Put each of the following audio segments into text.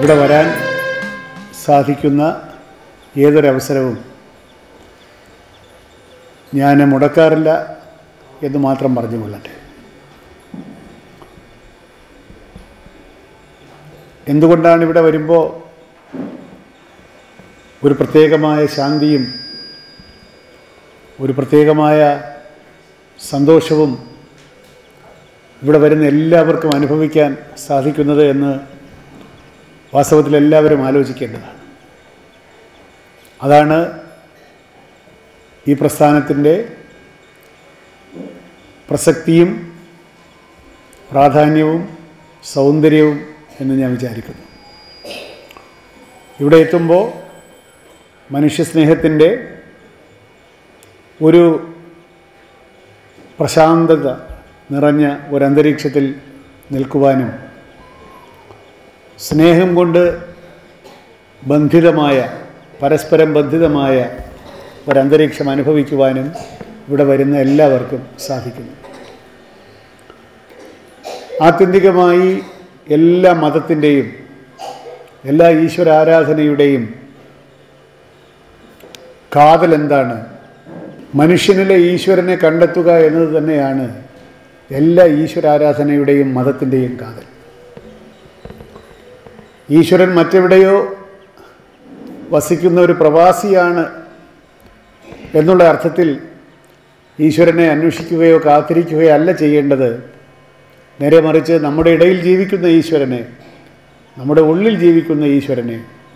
ഇവിടെ വരാൻ സാധിക്കുന്ന ഏതൊരവസരവും ഞാൻ മുടക്കാറില്ല എന്ന് മാത്രം പറഞ്ഞു കൊള്ളട്ടെ എന്തുകൊണ്ടാണ് ഇവിടെ വരുമ്പോൾ ഒരു പ്രത്യേകമായ ശാന്തിയും ഒരു പ്രത്യേകമായ സന്തോഷവും ഇവിടെ വരുന്ന എല്ലാവർക്കും അനുഭവിക്കാൻ സാധിക്കുന്നത് എന്ന് വാസ്തവത്തിൽ എല്ലാവരും ആലോചിക്കേണ്ടതാണ് അതാണ് ഈ പ്രസ്ഥാനത്തിൻ്റെ പ്രസക്തിയും പ്രാധാന്യവും സൗന്ദര്യവും എന്ന് ഞാൻ വിചാരിക്കുന്നു ഇവിടെ എത്തുമ്പോൾ മനുഷ്യസ്നേഹത്തിൻ്റെ ഒരു പ്രശാന്തത നിറഞ്ഞ ഒരന്തരീക്ഷത്തിൽ നിൽക്കുവാനും സ്നേഹം കൊണ്ട് ബന്ധിതമായ പരസ്പരം ബന്ധിതമായ ഒരന്തരീക്ഷം അനുഭവിക്കുവാനും ഇവിടെ വരുന്ന എല്ലാവർക്കും സാധിക്കുന്നു ആത്യന്തികമായി എല്ലാ മതത്തിൻ്റെയും എല്ലാ ഈശ്വര ആരാധനയുടെയും കാതൽ എന്താണ് മനുഷ്യനിലെ ഈശ്വരനെ കണ്ടെത്തുക എന്നത് തന്നെയാണ് എല്ലാ ഈശ്വരാരാധനയുടെയും മതത്തിൻ്റെയും കാതൽ ഈശ്വരൻ മറ്റെവിടെയോ വസിക്കുന്ന ഒരു പ്രവാസിയാണ് എന്നുള്ള അർത്ഥത്തിൽ ഈശ്വരനെ അന്വേഷിക്കുകയോ കാത്തിരിക്കുകയോ അല്ല ചെയ്യേണ്ടത് നേരെ മറിച്ച് നമ്മുടെ ഇടയിൽ ജീവിക്കുന്ന ഈശ്വരനെ നമ്മുടെ ഉള്ളിൽ ജീവിക്കുന്ന ഈശ്വരനെ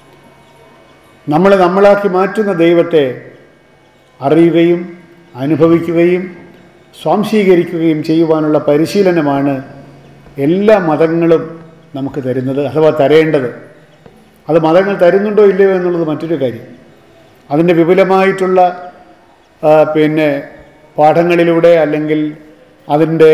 നമ്മളെ നമ്മളാക്കി മാറ്റുന്ന ദൈവത്തെ അറിയുകയും അനുഭവിക്കുകയും സ്വാംശീകരിക്കുകയും ചെയ്യുവാനുള്ള പരിശീലനമാണ് എല്ലാ മതങ്ങളും നമുക്ക് തരുന്നത് അഥവാ തരേണ്ടത് അത് മതങ്ങൾ തരുന്നുണ്ടോ ഇല്ലയോ എന്നുള്ളത് മറ്റൊരു കാര്യം അതിൻ്റെ വിപുലമായിട്ടുള്ള ആ, പിന്നെ പാഠങ്ങളിലൂടെ അല്ലെങ്കിൽ അതിൻ്റെ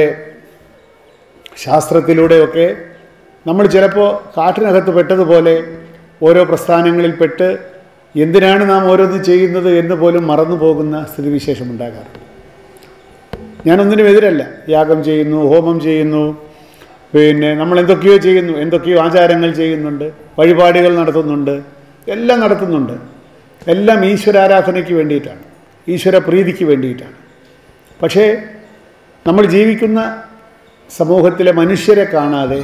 ശാസ്ത്രത്തിലൂടെയൊക്കെ നമ്മൾ ചിലപ്പോൾ കാട്ടിനകത്ത് പെട്ടതുപോലെ ഓരോ പ്രസ്ഥാനങ്ങളിൽ പെട്ട് എന്തിനാണ് നാം ഓരോന്ന് ചെയ്യുന്നത് എന്ന് പോലും മറന്നു പോകുന്ന സ്ഥിതിവിശേഷം ഉണ്ടാകാറുണ്ട് ഞാനൊന്നിനും എതിരല്ല യാഗം ചെയ്യുന്നു ഹോമം ചെയ്യുന്നു പിന്നെ നമ്മൾ എന്തൊക്കെയോ ചെയ്യുന്നു എന്തൊക്കെയോ ആചാരങ്ങൾ ചെയ്യുന്നുണ്ട് വഴിപാടുകൾ നടത്തുന്നുണ്ട് എല്ലാം നടത്തുന്നുണ്ട് എല്ലാം ഈശ്വരാരാധനയ്ക്ക് വേണ്ടിയിട്ടാണ് ഈശ്വര പ്രീതിക്ക് വേണ്ടിയിട്ടാണ് പക്ഷേ നമ്മൾ ജീവിക്കുന്ന സമൂഹത്തിലെ മനുഷ്യരെ കാണാതെ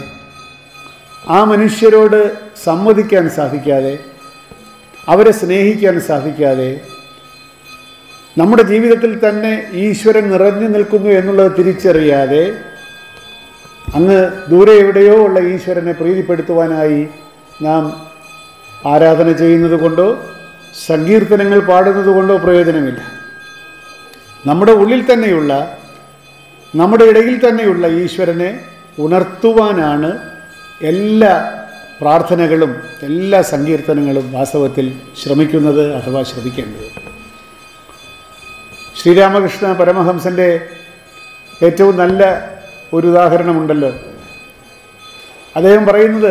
ആ മനുഷ്യരോട് സംവദിക്കാൻ സാധിക്കാതെ അവരെ സ്നേഹിക്കാൻ സാധിക്കാതെ നമ്മുടെ ജീവിതത്തിൽ തന്നെ ഈശ്വരൻ നിറഞ്ഞു നിൽക്കുന്നു എന്നുള്ളത് തിരിച്ചറിയാതെ അങ്ങ് ദൂരെ എവിടെയോ ഉള്ള ഈശ്വരനെ പ്രീതിപ്പെടുത്തുവാനായി നാം ആരാധന ചെയ്യുന്നത് കൊണ്ടോ സങ്കീർത്തനങ്ങൾ പാടുന്നത് കൊണ്ടോ പ്രയോജനമില്ല നമ്മുടെ ഉള്ളിൽ തന്നെയുള്ള നമ്മുടെ ഇടയിൽ തന്നെയുള്ള ഈശ്വരനെ ഉണർത്തുവാനാണ് എല്ലാ പ്രാർത്ഥനകളും എല്ലാ സങ്കീർത്തനങ്ങളും വാസ്തവത്തിൽ ശ്രമിക്കുന്നത് അഥവാ ശ്രമിക്കേണ്ടത് ശ്രീരാമകൃഷ്ണ പരമഹംസൻ്റെ ഏറ്റവും നല്ല ഒരു ഉദാഹരണമുണ്ടല്ലോ അദ്ദേഹം പറയുന്നത്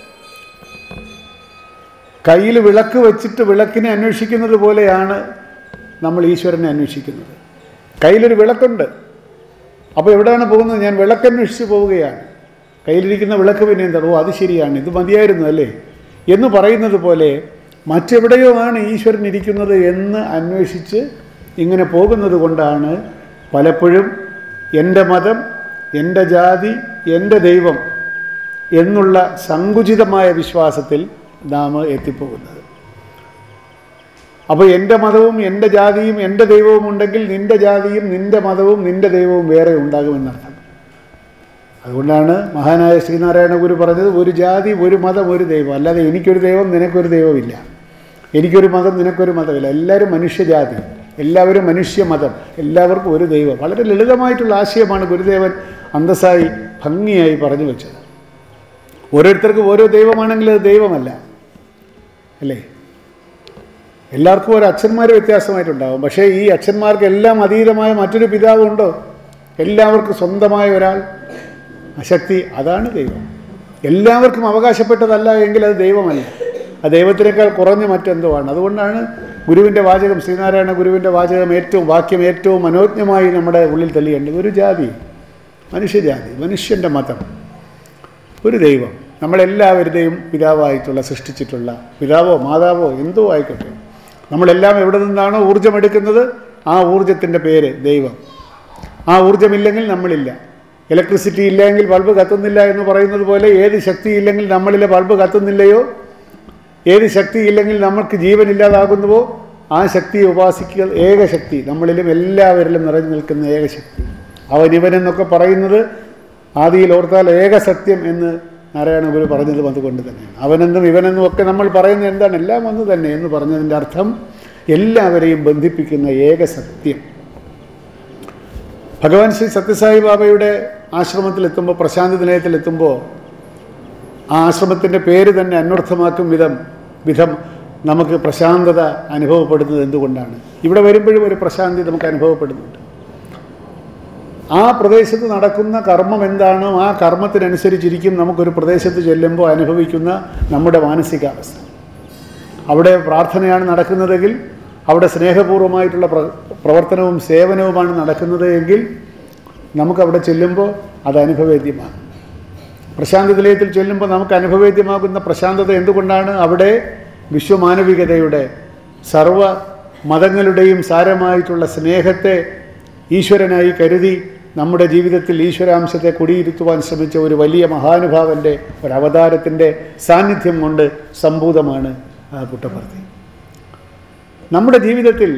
കയ്യിൽ വിളക്ക് വെച്ചിട്ട് വിളക്കിനെ അന്വേഷിക്കുന്നത് പോലെയാണ് നമ്മൾ ഈശ്വരനെ അന്വേഷിക്കുന്നത് കയ്യിലൊരു വിളക്കുണ്ട് അപ്പോൾ എവിടെയാണ് പോകുന്നത് ഞാൻ വിളക്കന്വേഷിച്ച് പോവുകയാണ് കയ്യിലിരിക്കുന്ന വിളക്ക് പിന്നെ എന്താണ് ഓ അത് ശരിയാണ് ഇത് മതിയായിരുന്നു അല്ലേ എന്ന് പറയുന്നത് പോലെ മറ്റെവിടെയോ ആണ് ഈശ്വരൻ ഇരിക്കുന്നത് എന്ന് അന്വേഷിച്ച് ഇങ്ങനെ പോകുന്നത് കൊണ്ടാണ് പലപ്പോഴും എൻ്റെ മതം എൻ്റെ ജാതി എൻ്റെ ദൈവം എന്നുള്ള സങ്കുചിതമായ വിശ്വാസത്തിൽ നാം എത്തിപ്പോകുന്നത് അപ്പോൾ എൻ്റെ മതവും എൻ്റെ ജാതിയും എൻ്റെ ദൈവവും ഉണ്ടെങ്കിൽ നിൻ്റെ ജാതിയും നിൻ്റെ മതവും നിൻ്റെ ദൈവവും വേറെ ഉണ്ടാകുമെന്നർത്ഥം അതുകൊണ്ടാണ് മഹാനായ ശ്രീനാരായണ ഗുരു പറഞ്ഞത് ഒരു ജാതി ഒരു മതം ഒരു ദൈവം അല്ലാതെ എനിക്കൊരു ദൈവം നിനക്കൊരു ദൈവമില്ല എനിക്കൊരു മതം നിനക്കൊരു മതമില്ല എല്ലാവരും മനുഷ്യജാതി എല്ലാവരും മനുഷ്യ മതം എല്ലാവർക്കും ഒരു ദൈവം വളരെ ലളിതമായിട്ടുള്ള ആശയമാണ് ഗുരുദേവൻ അന്തസ്സായി ഭംഗിയായി പറഞ്ഞു വെച്ചത് ഓരോരുത്തർക്കും ഓരോ ദൈവമാണെങ്കിൽ അത് ദൈവമല്ല അല്ലേ എല്ലാവർക്കും ഓരോ അച്ഛന്മാർ വ്യത്യാസമായിട്ടുണ്ടാവും പക്ഷേ ഈ അച്ഛന്മാർക്ക് എല്ലാം അതീതമായ മറ്റൊരു പിതാവുണ്ടോ എല്ലാവർക്കും സ്വന്തമായ ഒരാൾ അശക്തി അതാണ് ദൈവം എല്ലാവർക്കും അവകാശപ്പെട്ടതല്ല എങ്കിൽ അത് ദൈവമല്ല ആ ദൈവത്തിനേക്കാൾ കുറഞ്ഞ മറ്റെന്തോ ആണ് അതുകൊണ്ടാണ് ഗുരുവിൻ്റെ വാചകം ശ്രീനാരായണ ഗുരുവിൻ്റെ വാചകം ഏറ്റവും വാക്യം ഏറ്റവും മനോജ്ഞമായി നമ്മുടെ ഉള്ളിൽ തെളിയേണ്ടത് ഒരു ജാതി മനുഷ്യജാതി മനുഷ്യൻ്റെ മതം ഒരു ദൈവം നമ്മളെല്ലാവരുടെയും പിതാവായിട്ടുള്ള സൃഷ്ടിച്ചിട്ടുള്ള പിതാവോ മാതാവോ എന്തോ ആയിക്കോട്ടെ നമ്മളെല്ലാം എവിടെ നിന്നാണോ ഊർജ്ജമെടുക്കുന്നത് ആ ഊർജ്ജത്തിൻ്റെ പേര് ദൈവം ആ ഊർജ്ജമില്ലെങ്കിൽ നമ്മളില്ല ഇലക്ട്രിസിറ്റി ഇല്ലെങ്കിൽ ബൾബ് കത്തുന്നില്ല എന്ന് പറയുന്നത് പോലെ ഏത് ശക്തി ഇല്ലെങ്കിൽ നമ്മളിലെ ബൾബ് കത്തുന്നില്ലയോ ഏത് ശക്തി ഇല്ലെങ്കിൽ നമുക്ക് ജീവനില്ലാതാകുന്നുവോ ആ ശക്തിയെ ഉപാസിക്കുക ഏകശക്തി നമ്മളിലും എല്ലാവരിലും നിറഞ്ഞു നിൽക്കുന്ന ഏകശക്തി അവൻ ഇവനെന്നൊക്കെ പറയുന്നത് ആദിയിൽ ഓർത്താൽ ഏകസത്യം എന്ന് നാരായണ ഗുരു പറഞ്ഞതും അതുകൊണ്ട് തന്നെയാണ് അവനെന്നും ഇവനെന്നും ഒക്കെ നമ്മൾ പറയുന്നത് എന്താണ് എല്ലാം ഒന്ന് തന്നെ എന്ന് പറഞ്ഞതിൻ്റെ അർത്ഥം എല്ലാവരെയും ബന്ധിപ്പിക്കുന്ന ഏകസത്യം ഭഗവാൻ ശ്രീ സത്യസായി ബാബയുടെ ആശ്രമത്തിലെത്തുമ്പോൾ പ്രശാന്തി നിലയത്തിലെത്തുമ്പോൾ ആ ആശ്രമത്തിൻ്റെ പേര് തന്നെ അന്വർത്ഥമാക്കും വിധം വിധം നമുക്ക് പ്രശാന്തത അനുഭവപ്പെടുന്നത് എന്തുകൊണ്ടാണ് ഇവിടെ വരുമ്പോഴും ഒരു പ്രശാന്തി നമുക്ക് അനുഭവപ്പെടുന്നുണ്ട് ആ പ്രദേശത്ത് നടക്കുന്ന കർമ്മം എന്താണോ ആ കർമ്മത്തിനനുസരിച്ചിരിക്കും നമുക്കൊരു പ്രദേശത്ത് ചെല്ലുമ്പോൾ അനുഭവിക്കുന്ന നമ്മുടെ മാനസികാവസ്ഥ അവിടെ പ്രാർത്ഥനയാണ് നടക്കുന്നതെങ്കിൽ അവിടെ സ്നേഹപൂർവ്വമായിട്ടുള്ള പ്ര പ്രവർത്തനവും സേവനവുമാണ് നടക്കുന്നത് എങ്കിൽ നമുക്കവിടെ ചെല്ലുമ്പോൾ അത് അനുഭവേദ്യമാണ് പ്രശാന്ത നിലയത്തിൽ ചെല്ലുമ്പോൾ നമുക്ക് അനുഭവേദ്യമാകുന്ന പ്രശാന്തത എന്തുകൊണ്ടാണ് അവിടെ വിശ്വമാനവികതയുടെ സർവ മതങ്ങളുടെയും സാരമായിട്ടുള്ള സ്നേഹത്തെ ഈശ്വരനായി കരുതി നമ്മുടെ ജീവിതത്തിൽ ഈശ്വരാംശത്തെ കുടിയിരുത്തുവാൻ ശ്രമിച്ച ഒരു വലിയ മഹാനുഭാവൻ്റെ ഒരു അവതാരത്തിൻ്റെ സാന്നിധ്യം കൊണ്ട് സംഭൂതമാണ് ആ പുട്ടപ്പർത്തി നമ്മുടെ ജീവിതത്തിൽ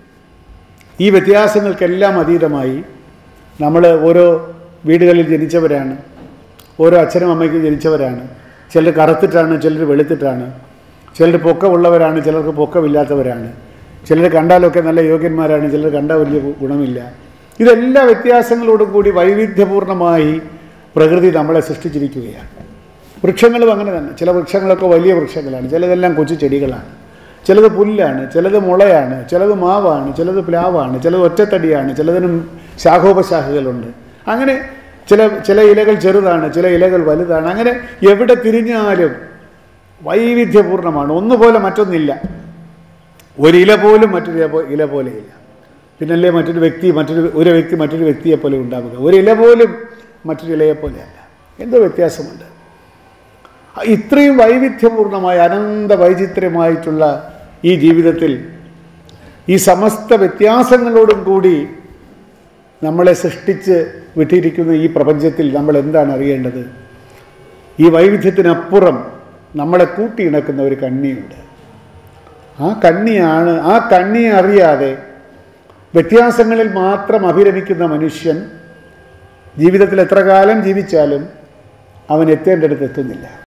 ഈ വ്യത്യാസങ്ങൾക്കെല്ലാം അതീതമായി നമ്മൾ ഓരോ വീടുകളിൽ ജനിച്ചവരാണ് ഓരോ അച്ഛനും അമ്മയ്ക്കും ജനിച്ചവരാണ് ചിലർ കറുത്തിട്ടാണ് ചിലർ വെളുത്തിട്ടാണ് ചിലർ പൊക്കമുള്ളവരാണ് ചിലർക്ക് പൊക്കമില്ലാത്തവരാണ് ചിലർ കണ്ടാലൊക്കെ നല്ല യോഗ്യന്മാരാണ് ചിലർ കണ്ടാൽ വലിയ ഗുണമില്ല ഇതെല്ലാ വ്യത്യാസങ്ങളോടും കൂടി വൈവിധ്യപൂർണമായി പ്രകൃതി നമ്മളെ സൃഷ്ടിച്ചിരിക്കുകയാണ് വൃക്ഷങ്ങളും അങ്ങനെ തന്നെ ചില വൃക്ഷങ്ങളൊക്കെ വലിയ വൃക്ഷങ്ങളാണ് ചിലതെല്ലാം കൊച്ചു ചെടികളാണ് ചിലത് പുല്ലാണ് ചിലത് മുളയാണ് ചിലത് മാവാണ് ചിലത് പ്ലാവാണ് ചിലത് ഒറ്റത്തടിയാണ് ചിലതിനും ശാഖോപശാഖകളുണ്ട് അങ്ങനെ ചില ചില ഇലകൾ ചെറുതാണ് ചില ഇലകൾ വലുതാണ് അങ്ങനെ എവിടെ തിരിഞ്ഞാലും വൈവിധ്യപൂർണ്ണമാണ് ഒന്നുപോലെ മറ്റൊന്നില്ല ഒരു ഇല പോലും മറ്റൊരു ഇല പോ- ഇല പോലെയില്ല പിന്നല്ലേ മറ്റൊരു വ്യക്തി മറ്റൊരു ഒരു വ്യക്തി മറ്റൊരു വ്യക്തിയെ പോലെ ഉണ്ടാവുക ഒരു ഇല പോലും മറ്റൊരു ഇലയെ പോലെയല്ല എന്തോ വ്യത്യാസമുണ്ട് ഇത്രയും വൈവിധ്യപൂർണമായ അനന്ത വൈചിത്ര്യമായിട്ടുള്ള ഈ ജീവിതത്തിൽ ഈ സമസ്ത വ്യത്യാസങ്ങളോടും കൂടി നമ്മളെ സൃഷ്ടിച്ച് വിട്ടിരിക്കുന്ന ഈ പ്രപഞ്ചത്തിൽ നമ്മൾ എന്താണ് അറിയേണ്ടത് ഈ വൈവിധ്യത്തിനപ്പുറം നമ്മളെ കൂട്ടിയിണക്കുന്ന ഒരു കണ്ണിയുണ്ട് ആ കണ്ണിയാണ് ആ കണ്ണിയെ അറിയാതെ വ്യത്യാസങ്ങളിൽ മാത്രം അഭിരമിക്കുന്ന മനുഷ്യൻ ജീവിതത്തിൽ എത്ര കാലം ജീവിച്ചാലും അവൻ എത്തേണ്ടടുത്ത് എത്തുന്നില്ല